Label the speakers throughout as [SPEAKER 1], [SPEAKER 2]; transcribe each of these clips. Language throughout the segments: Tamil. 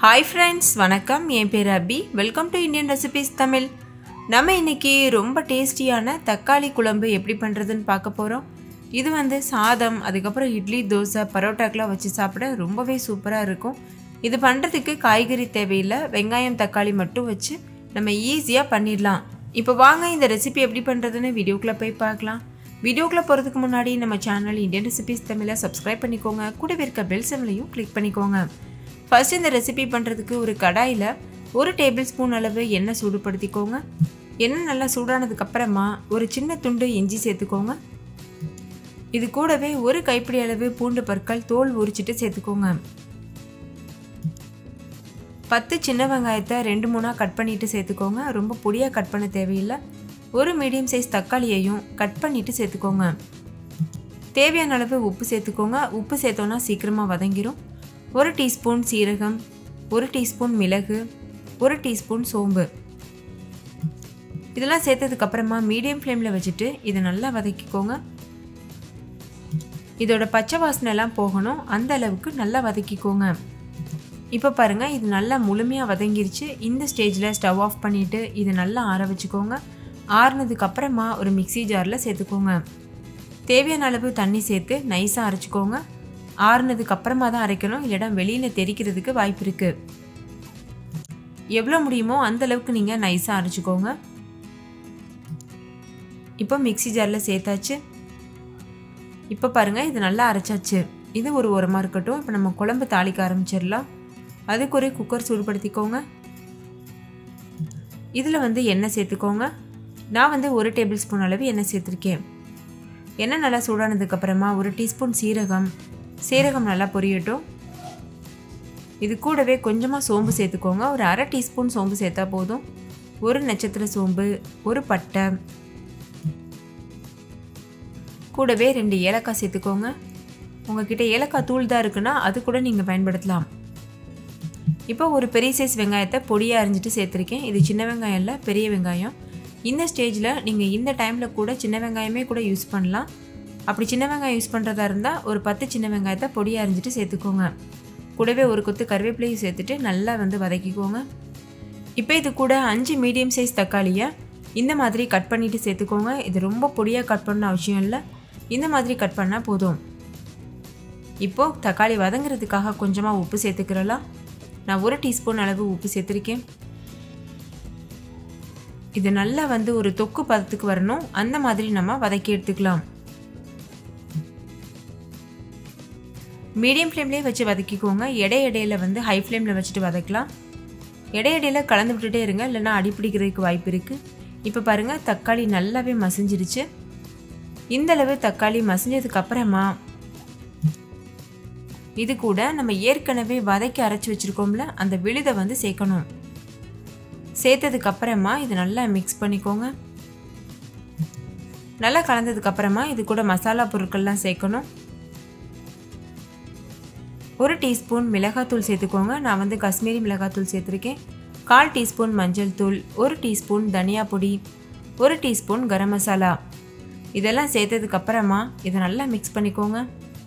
[SPEAKER 1] ஹாய் ஃப்ரெண்ட்ஸ் வணக்கம் என் பேர் Abhi welcome to Indian recipes Tamil நம்ம இன்னைக்கு ரொம்ப டேஸ்டியான தக்காளி குழம்பு எப்படி பண்ணுறதுன்னு பார்க்க போகிறோம் இது வந்து சாதம் அதுக்கப்புறம் இட்லி தோசை பரோட்டாக்கெலாம் வச்சு சாப்பிட ரொம்பவே சூப்பராக இருக்கும் இது பண்ணுறதுக்கு காய்கறி தேவையில்லை வெங்காயம் தக்காளி மட்டும் வச்சு நம்ம ஈஸியாக பண்ணிடலாம் இப்போ வாங்க இந்த ரெசிபி எப்படி பண்ணுறதுன்னு வீடியோக்குள்ளே போய் பார்க்கலாம் வீடியோக்குள்ளே போகிறதுக்கு முன்னாடி நம்ம சேனல் இந்தியன் ரெசிபீஸ் தமிழை சப்ஸ்கிரைப் பண்ணிக்கோங்க கூடவே இருக்க பெல் சிம்லையும் கிளிக் பண்ணிக்கோங்க ஃபர்ஸ்ட் இந்த ரெசிபி பண்ணுறதுக்கு ஒரு கடாயில் ஒரு டேபிள் ஸ்பூன் அளவு எண்ணெய் சூடுபடுத்திக்கோங்க எண்ணெய் நல்லா சூடானதுக்கு அப்புறமா ஒரு சின்ன துண்டு இஞ்சி சேர்த்துக்கோங்க இது கூடவே ஒரு கைப்பிடி அளவு பூண்டு பற்கள் தோல் உரிச்சிட்டு சேர்த்துக்கோங்க பத்து சின்ன வெங்காயத்தை ரெண்டு மூணாக கட் பண்ணிட்டு சேர்த்துக்கோங்க ரொம்ப பொடியாக கட் பண்ண தேவையில்லை ஒரு மீடியம் சைஸ் தக்காளியையும் கட் பண்ணிட்டு சேர்த்துக்கோங்க தேவையான அளவு உப்பு சேர்த்துக்கோங்க உப்பு சேர்த்தோன்னா சீக்கிரமாக வதங்கிரும் ஒரு டீஸ்பூன் சீரகம் ஒரு டீஸ்பூன் மிளகு ஒரு டீஸ்பூன் சோம்பு இதெல்லாம் சேர்த்ததுக்கு அப்புறமா மீடியம் ஃப்ளேமில் வச்சுட்டு இதை நல்லா வதக்கிக்கோங்க இதோட பச்சை வாசனை எல்லாம் போகணும் அந்த அளவுக்கு நல்லா வதக்கிக்கோங்க இப்போ பாருங்கள் இது நல்லா முழுமையாக வதங்கிருச்சு இந்த ஸ்டேஜில் ஸ்டவ் ஆஃப் பண்ணிவிட்டு இது நல்லா ஆற வச்சுக்கோங்க ஆறுனதுக்கு அப்புறமா ஒரு மிக்சி ஜாரில் சேர்த்துக்கோங்க தேவையான அளவு தண்ணி சேர்த்து நைஸாக அரைச்சிக்கோங்க ஆறுனதுக்கு அப்புறமா தான் அரைக்கணும் இல்லைனா வெளியில் தெரிக்கிறதுக்கு வாய்ப்பு இருக்குது எவ்வளோ முடியுமோ அந்த அளவுக்கு நீங்கள் நைஸாக அரைச்சிக்கோங்க இப்போ மிக்சி ஜாரில் சேர்த்தாச்சு இப்போ பாருங்கள் இது நல்லா அரைச்சாச்சு இது ஒரு உரமாக இருக்கட்டும் இப்போ நம்ம குழம்பு தாளிக்க ஆரம்பிச்சிடலாம் அதுக்கு ஒரு குக்கர் சூடுபடுத்திக்கோங்க இதில் வந்து எண்ணெய் சேர்த்துக்கோங்க நான் வந்து ஒரு டேபிள் ஸ்பூன் அளவு எண்ணெய் சேர்த்துருக்கேன் எண்ணெய் நல்லா சூடானதுக்கப்புறமா ஒரு டீஸ்பூன் சீரகம் சீரகம் நல்லா பொரியட்டும் இது கூடவே கொஞ்சமாக சோம்பு சேர்த்துக்கோங்க ஒரு அரை டீஸ்பூன் சோம்பு சேர்த்தா போதும் ஒரு நட்சத்திர சோம்பு ஒரு பட்டை கூடவே ரெண்டு ஏலக்காய் சேர்த்துக்கோங்க உங்ககிட்ட ஏலக்காய் தூள் தான் இருக்குன்னா அது கூட நீங்கள் பயன்படுத்தலாம் இப்போ ஒரு பெரிய சைஸ் வெங்காயத்தை பொடியாக அரிஞ்சிட்டு சேர்த்துருக்கேன் இது சின்ன வெங்காயம் இல்லை பெரிய வெங்காயம் இந்த ஸ்டேஜில் நீங்கள் இந்த டைமில் கூட சின்ன வெங்காயமே கூட யூஸ் பண்ணலாம் அப்படி சின்ன வெங்காயம் யூஸ் பண்ணுறதா இருந்தால் ஒரு பத்து சின்ன வெங்காயத்தை பொடியாக அரிஞ்சிட்டு சேர்த்துக்கோங்க கூடவே ஒரு கொத்து கருவேப்பிலையும் சேர்த்துட்டு நல்லா வந்து வதக்கிக்கோங்க இப்போ இது கூட அஞ்சு மீடியம் சைஸ் தக்காளியை இந்த மாதிரி கட் பண்ணிவிட்டு சேர்த்துக்கோங்க இது ரொம்ப பொடியாக கட் பண்ண அவசியம் இல்லை இந்த மாதிரி கட் பண்ணால் போதும் இப்போது தக்காளி வதங்குறதுக்காக கொஞ்சமாக உப்பு சேர்த்துக்கிறலாம் நான் ஒரு டீஸ்பூன் அளவு உப்பு சேர்த்துருக்கேன் இது நல்லா வந்து ஒரு தொக்கு பதத்துக்கு வரணும் அந்த மாதிரி நம்ம வதக்கி எடுத்துக்கலாம் மீடியம் ஃப்ளேம்லேயே வச்சு வதக்கிக்கோங்க இடை இடையில வந்து ஹை ஃப்ளேமில் வச்சுட்டு வதக்கலாம் இடை இடையில கலந்து விட்டுட்டே இருங்க இல்லைன்னா அடிப்பிடிக்கிறதுக்கு வாய்ப்பு இருக்குது இப்போ பாருங்கள் தக்காளி நல்லாவே மசிஞ்சிருச்சு இந்த அளவு தக்காளி மசிஞ்சதுக்கு அப்புறமா இது கூட நம்ம ஏற்கனவே வதக்கி அரைச்சி வச்சுருக்கோம்ல அந்த விழுதை வந்து சேர்க்கணும் சேர்த்ததுக்கு அப்புறமா இது நல்லா மிக்ஸ் பண்ணிக்கோங்க நல்லா கலந்ததுக்கு அப்புறமா இது கூட மசாலா பொருட்கள்லாம் சேர்க்கணும் ஒரு டீஸ்பூன் மிளகாத்தூள் சேர்த்துக்கோங்க நான் வந்து காஷ்மீரி மிளகாத்தூள் சேர்த்துருக்கேன் கால் டீஸ்பூன் மஞ்சள் தூள் ஒரு டீஸ்பூன் தனியா பொடி ஒரு டீஸ்பூன் கரம் மசாலா இதெல்லாம் சேர்த்ததுக்கு அப்புறமா இதை நல்லா மிக்ஸ் பண்ணிக்கோங்க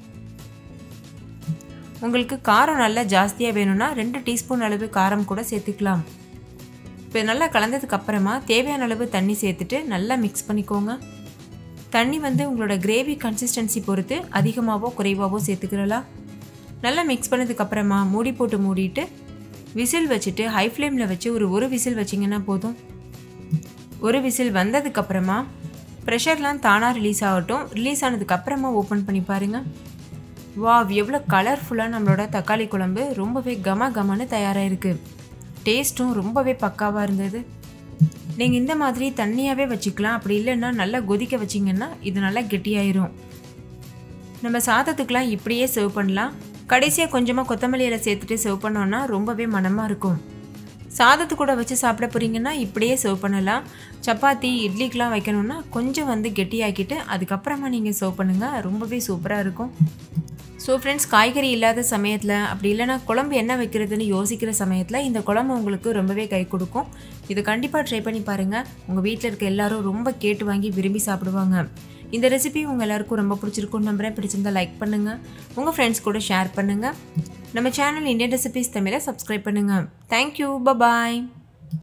[SPEAKER 1] உங்களுக்கு காரம் நல்லா ஜாஸ்தியாக வேணும்னா ரெண்டு டீஸ்பூன் அளவு காரம் கூட சேர்த்துக்கலாம் இப்போ நல்லா கலந்ததுக்கு அப்புறமா தேவையான அளவு தண்ணி சேர்த்துட்டு நல்லா மிக்ஸ் பண்ணிக்கோங்க தண்ணி வந்து உங்களோட கிரேவி கன்சிஸ்டன்சி பொறுத்து அதிகமாகவோ குறைவாகவோ சேர்த்துக்கிறலாம் நல்லா மிக்ஸ் பண்ணதுக்கு அப்புறமா மூடி போட்டு மூடிட்டு விசில் வச்சுட்டு ஹை ஃப்ளேமில் வச்சு ஒரு ஒரு விசில் வச்சிங்கன்னா போதும் ஒரு விசில் வந்ததுக்கப்புறமா ப்ரெஷர்லாம் தானாக ரிலீஸ் ஆகட்டும் ரிலீஸ் ஆனதுக்கப்புறமா ஓப்பன் பண்ணி பாருங்கள் வா எவ்வளோ கலர்ஃபுல்லாக நம்மளோட தக்காளி குழம்பு ரொம்பவே கம கமன்னு தயாராக இருக்குது டேஸ்ட்டும் ரொம்பவே பக்காவாக இருந்தது நீங்கள் இந்த மாதிரி தண்ணியாகவே வச்சுக்கலாம் அப்படி இல்லைன்னா நல்லா கொதிக்க வச்சிங்கன்னா இது நல்லா கெட்டியாயிரும் நம்ம சாதத்துக்கெலாம் இப்படியே சர்வ் பண்ணலாம் கடைசியாக கொஞ்சமாக கொத்தமல்லி இலை சேர்த்துட்டு சர்வ் பண்ணோன்னா ரொம்பவே மனமாக இருக்கும் சாதத்து கூட வச்சு சாப்பிட போகிறீங்கன்னா இப்படியே சர்வ் பண்ணலாம் சப்பாத்தி இட்லிக்கெலாம் வைக்கணுன்னா கொஞ்சம் வந்து கெட்டியாக்கிட்டு அதுக்கப்புறமா நீங்கள் சர்வ் பண்ணுங்கள் ரொம்பவே சூப்பராக இருக்கும் ஸோ ஃப்ரெண்ட்ஸ் காய்கறி இல்லாத சமயத்தில் அப்படி இல்லைனா குழம்பு என்ன வைக்கிறதுன்னு யோசிக்கிற சமயத்தில் இந்த குழம்பு உங்களுக்கு ரொம்பவே கை கொடுக்கும் இது கண்டிப்பாக ட்ரை பண்ணி பாருங்கள் உங்கள் வீட்டில் இருக்க எல்லாரும் ரொம்ப கேட்டு வாங்கி விரும்பி சாப்பிடுவாங்க இந்த ரெசிபி உங்கள் எல்லாருக்கும் ரொம்ப பிடிச்சிருக்கும்னு நம்புறேன் பிடிச்சிருந்தா லைக் பண்ணுங்கள் உங்கள் ஃப்ரெண்ட்ஸ் கூட ஷேர் பண்ணுங்கள் நம்ம சேனல் இந்தியன் ரெசிபிஸ் தமிழை சப்ஸ்கிரைப் பண்ணுங்கள் தேங்க்யூ பபாய்